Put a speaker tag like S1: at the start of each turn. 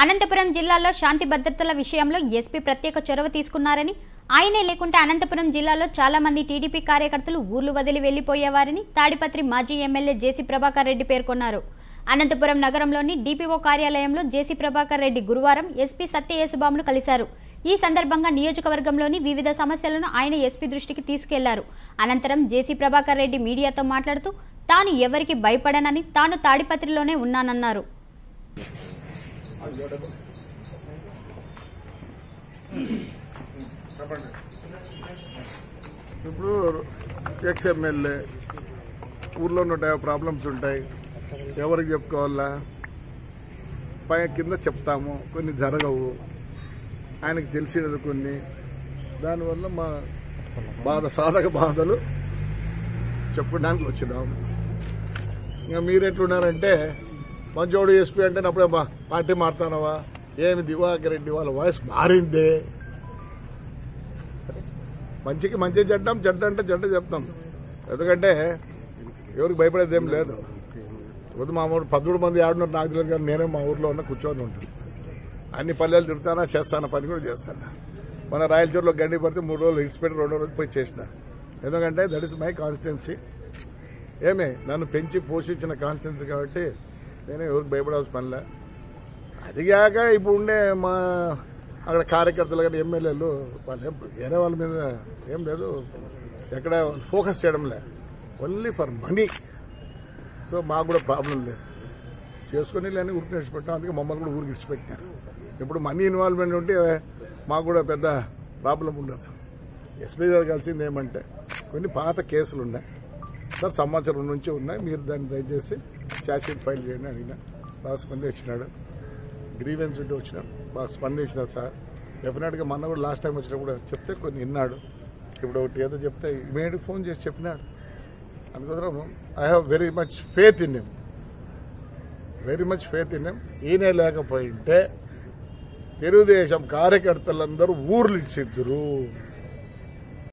S1: అనంతపురం జిల్లాలో శాంతి భద్రతల విషయంలో ఎస్పీ ప్రత్యేక చొరవ తీసుకున్నారని ఆయనే లేకుంటే అనంతపురం జిల్లాలో చాలా మంది టీడీపీ కార్యకర్తలు ఊర్లు వదిలి వెళ్లిపోయేవారని తాడిపత్రి మాజీ ఎమ్మెల్యే జేసీ ప్రభాకర్ రెడ్డి పేర్కొన్నారు అనంతపురం నగరంలోని డిపిఓ కార్యాలయంలో జేసీ ప్రభాకర్ రెడ్డి గురువారం ఎస్పీ సత్య యేసుబాబును కలిశారు ఈ సందర్భంగా నియోజకవర్గంలోని వివిధ సమస్యలను ఆయన ఎస్పీ దృష్టికి తీసుకెళ్లారు అనంతరం జేసీ ప్రభాకర్ రెడ్డి మీడియాతో మాట్లాడుతూ తాను ఎవరికి భయపడనని తాను తాడిపత్రిలోనే ఉన్నానన్నారు
S2: ఇప్పుడు ఎక్స్ ఎమ్మెల్యే ఊర్లో నూట యాభై ప్రాబ్లమ్స్ ఉంటాయి ఎవరికి చెప్పుకోవాలా పై కింద చెప్తాము కొన్ని జరగవు ఆయనకి తెలిసినది కొన్ని దానివల్ల మా బాధ సాధక బాధలు చెప్పడానికి వచ్చినాం ఇంకా మీరు ఎట్లున్నారంటే మంచోడు ఎస్పీ అంటే అప్పుడే మా పార్టీ మారుతానవా ఏమి దివాకర్ రెడ్డి వాళ్ళ వాయిస్ మారిందే మంచికి మంచి చెడ్డాం చెడ్డ అంటే చెడ్డ చెప్తాం ఎందుకంటే ఎవరికి భయపడేది ఏం లేదు ఇప్పుడు మా ఊరు పదమూడు మంది ఆడున్నారు నాకు తెలియదు కానీ నేనే మా ఊర్లో ఉన్న కూర్చొని ఉంటాను అన్ని పల్లెలు తిరుగుతానా చేస్తాను పని కూడా చేస్తాను మన రాయలచూరులో గండి పడితే మూడు రోజులు ఇడిచిపెట్టి రెండో రోజు పోయి చేసిన ఎందుకంటే దట్ ఇస్ మై కాన్స్టిట్యున్సీ ఏమే నన్ను పెంచి పోషించిన కాన్స్టిట్యున్సీ కాబట్టి నేను ఎవరికి భయపడాల్సిన పనిలే అదిగాక ఇప్పుడు ఉండే మా అక్కడ కార్యకర్తలు కానీ ఎమ్మెల్యేలు వాళ్ళు ఏం వేరే వాళ్ళ మీద ఏం లేదు ఎక్కడ ఫోకస్ చేయడంలే ఓన్లీ ఫర్ మనీ సో మాకు కూడా ప్రాబ్లం లేదు చేసుకుని లేని ఊరికి విడిచిపెట్టాం అందుకే మమ్మల్ని కూడా ఊరికి విడిచిపెట్టినారు ఇప్పుడు మనీ ఇన్వాల్వ్మెంట్ ఉంటే మాకు కూడా పెద్ద ప్రాబ్లం ఉండదు ఎస్పీ గారు కలిసింది ఏమంటే కొన్ని పాత కేసులు ఉన్నాయి సార్ సంవత్సరం నుంచి ఉన్నాయి మీరు దాన్ని దయచేసి ఛార్జ్షీట్ ఫైల్ చేయండి అడిగిన బాగా స్పందించినాడు గ్రీవెన్స్ ఉంటే వచ్చినాడు బాగా స్పందించినాడు సార్ డెఫినెట్గా మొన్న కూడా లాస్ట్ టైం వచ్చినప్పుడు కూడా చెప్తే కొన్ని విన్నాడు ఇప్పుడు ఒకటి ఏదో చెప్తే ఇమీడియట్ ఫోన్ చేసి చెప్పినాడు అందుకోసం I have very much faith in him very much faith in him ఈయనే లేకపోయింటే తెలుగుదేశం కార్యకర్తలందరూ ఊర్లు ఇచ్చిద్దురు